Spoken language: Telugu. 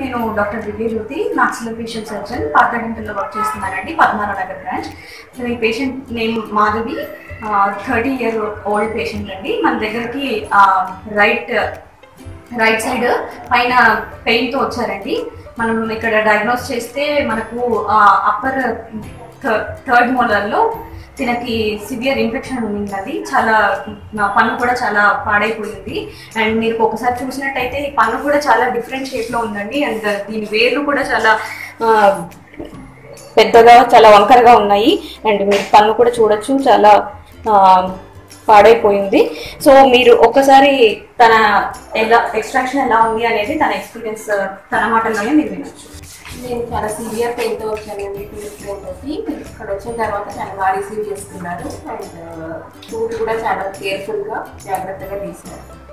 నేను doctor Divyajyothi maxillo facial surgeon పార్లమెంట్లో వర్క్ చేస్తున్నానండి పద్మారావు నగర్ బ్రాంచ్ సో ఈ patient name Madhavi thirty year old patient అండి మన దగ్గరికి రైట్ రైట్ సైడ్ పైన పెయిన్తో వచ్చారండి మనం ఇక్కడ డయాగ్నోస్ చేస్తే మనకు అప్పర్ థర్డ్ మోలర్లో తినకి సివియర్ ఇన్ఫెక్షన్ ఉంది అది చాలా నా పన్ను కూడా చాలా పాడైపోయింది అండ్ మీరు ఒకసారి చూసినట్టయితే ఈ పన్ను కూడా చాలా డిఫరెంట్ షేప్లో ఉందండి అండ్ దీని వేర్లు కూడా చాలా ఆ, పెద్దగా చాలా వంకరగా ఉన్నాయి అండ్ మీరు పన్ను కూడా చూడొచ్చు చాలా ఆ, పాడైపోయింది సో మీరు ఒక్కసారి తన ఎలా ఎక్స్ట్రాక్షన్ ఎలా ఉంది అనేది తన ఎక్స్పీరియన్స్ తన మాటల్లోనే మీరు వినొచ్చు నేను చాలా సివియర్ పెయిన్తో వచ్చానండి ట్రీట్మెంట్కి ఇక్కడ వచ్చిన తర్వాత చాలా బాగా రిసీవ్ చేసుకున్నారు అండ్ ఫుడ్ కూడా చాలా కేర్ఫుల్గా జాగ్రత్తగా తీశారు